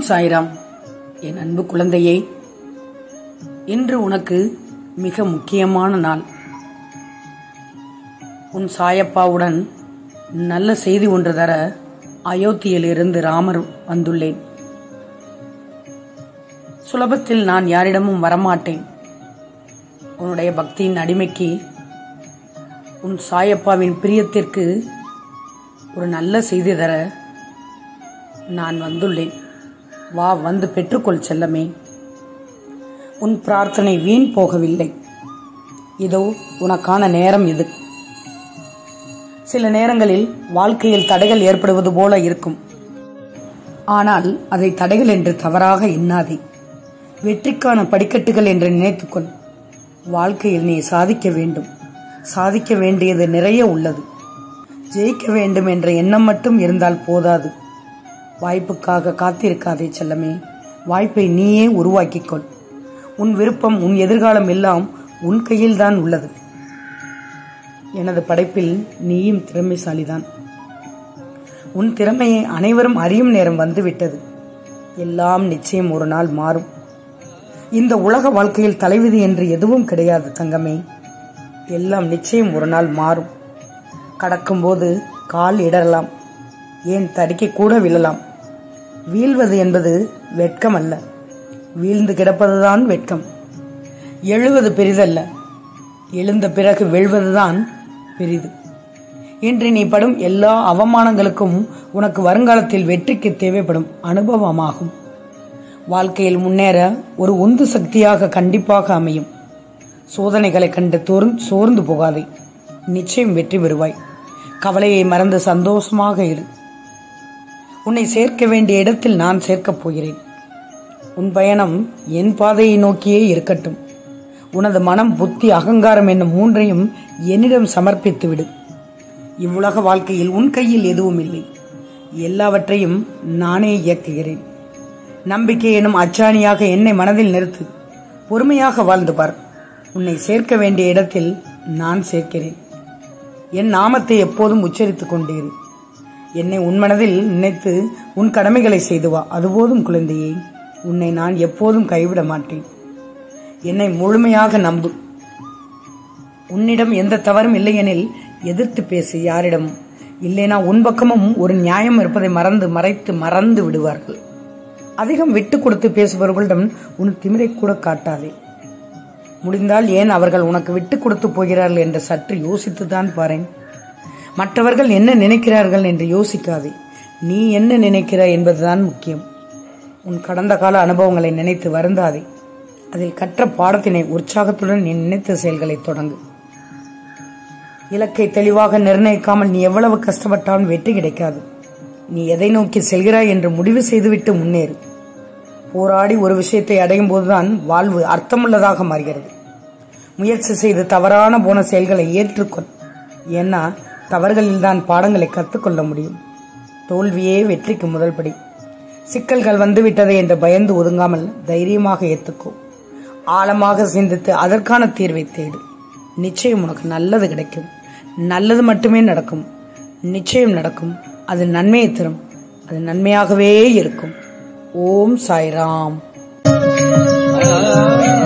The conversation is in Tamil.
சாய்ராம் என் அன்பு குழந்தையே இன்று உனக்கு மிக முக்கியமான நாள் உன் சாயப்பாவுடன் நல்ல செய்தி ஒன்று தர அயோத்தியிலிருந்து ராமர் வந்துள்ளேன் சுலபத்தில் நான் யாரிடமும் வரமாட்டேன் உன்னுடைய பக்தியின் அடிமைக்கு உன் சாயப்பாவின் பிரியத்திற்கு ஒரு நல்ல செய்தி தர நான் வந்துள்ளேன் வா வந்து பெற்றுக்கொள் செல்லமே உன் பிரார்த்தனை வீண் போகவில்லை இதோ உனக்கான நேரம் இது சில நேரங்களில் வாழ்க்கையில் தடைகள் ஏற்படுவது போல இருக்கும் ஆனால் அதை தடைகள் என்று தவறாக எண்ணாதே வெற்றிக்கான படிக்கட்டுகள் என்று நினைத்துக்கொள் வாழ்க்கையில் நீ சாதிக்க வேண்டும் சாதிக்க வேண்டியது நிறைய உள்ளது ஜெயிக்க வேண்டும் என்ற எண்ணம் மட்டும் இருந்தால் போதாது வாய்ப்புக்காக காத்திருக்காதே செல்லமே வாய்ப்பை நீயே உருவாக்கிக்கொள் உன் விருப்பம் உன் எதிர்காலம் எல்லாம் உன் கையில்தான் உள்ளது எனது படைப்பில் நீயும் திறமைசாலிதான் உன் திறமையை அனைவரும் அறியும் நேரம் வந்துவிட்டது எல்லாம் நிச்சயம் ஒரு நாள் மாறும் இந்த உலக வாழ்க்கையில் தலைவிதி என்று எதுவும் கிடையாது தங்கமே எல்லாம் நிச்சயம் ஒரு நாள் மாறும் கடக்கும்போது கால் இடரலாம் ஏன் தடுக்கி கூட விழலாம் வீழ்வது என்பது வெட்கம் அல்ல வீழ்ந்து கிடப்பதுதான் வெட்கம் எழுவது பெரிதல்ல எழுந்த பிறகு வெல்வதுதான் பெரிது இன்று நீ படும் எல்லா அவமானங்களுக்கும் உனக்கு வருங்காலத்தில் வெற்றிக்கு தேவைப்படும் அனுபவமாகும் வாழ்க்கையில் முன்னேற ஒரு உந்து சக்தியாக கண்டிப்பாக அமையும் சோதனைகளை கண்டு தோர் சோர்ந்து போகாதே நிச்சயம் வெற்றி பெறுவாய் கவலையை மறந்து சந்தோஷமாக இரு உன்னை சேர்க்க வேண்டிய இடத்தில் நான் சேர்க்கப் போகிறேன் உன் பயணம் என் பாதையை நோக்கியே இருக்கட்டும் உனது மனம் புத்தி அகங்காரம் என்னும் மூன்றையும் என்னிடம் சமர்ப்பித்து விடு இவ்வுலக வாழ்க்கையில் உன் கையில் எதுவும் இல்லை எல்லாவற்றையும் நானே இயக்குகிறேன் நம்பிக்கை எனும் அச்சாணியாக என்னை மனதில் நிறுத்து பொறுமையாக வாழ்ந்து பார் உன்னை சேர்க்க வேண்டிய இடத்தில் நான் சேர்க்கிறேன் என் நாமத்தை எப்போதும் உச்சரித்துக் கொண்டீரு என்னை உன் மனதில் நினைத்து உன் கடமைகளை செய்து வா அதுபோதும் குழந்தையே உன்னை நான் எப்போதும் கைவிட மாட்டேன் என்னை முழுமையாக நம்பு உன்னிடம் எந்த தவறும் இல்லையெனில் எதிர்த்து பேசு யாரிடமும் இல்லைனா உன் பக்கமும் ஒரு நியாயம் இருப்பதை மறந்து மறைத்து மறந்து விடுவார்கள் அதிகம் விட்டு கொடுத்து பேசுபவர்களிடம் உன் திமிரை கூட காட்டாதே முடிந்தால் ஏன் அவர்கள் உனக்கு விட்டு கொடுத்து போகிறார்கள் என்று சற்று யோசித்துதான் பாரேன் மற்றவர்கள் என்ன நினைக்கிறார்கள் என்று யோசிக்காதே நீ என்ன நினைக்கிறாய் என்பதுதான் முக்கியம் உன் கடந்த கால அனுபவங்களை நினைத்து வருந்தாதே அதில் கற்ற பாடத்தினை உற்சாகத்துடன் நீ நினைத்த செயல்களை தொடங்கு இலக்கை தெளிவாக நிர்ணயிக்காமல் நீ எவ்வளவு கஷ்டப்பட்டாலும் வெற்றி கிடைக்காது நீ எதை நோக்கி செல்கிறாய் என்று முடிவு செய்துவிட்டு முன்னேறு போராடி ஒரு விஷயத்தை அடையும் போதுதான் வாழ்வு அர்த்தமுள்ளதாக மாறுகிறது முயற்சி செய்து தவறான போன செயல்களை ஏற்றுக்கொள் ஏன்னா தவறுகளில்தான் பாடங்களை கற்றுக்கொள்ள முடியும் தோல்வியே வெற்றிக்கு முதல் படி சிக்கல்கள் வந்துவிட்டதை என்று பயந்து ஒதுங்காமல் தைரியமாக ஏற்றுக்கோ ஆழமாக சிந்தித்து அதற்கான தீர்வை தேடு நிச்சயம் உனக்கு நல்லது கிடைக்கும் நல்லது மட்டுமே நடக்கும் நிச்சயம் நடக்கும் அது நன்மையை தரும் அது நன்மையாகவே இருக்கும் ஓம் சாய்ராம்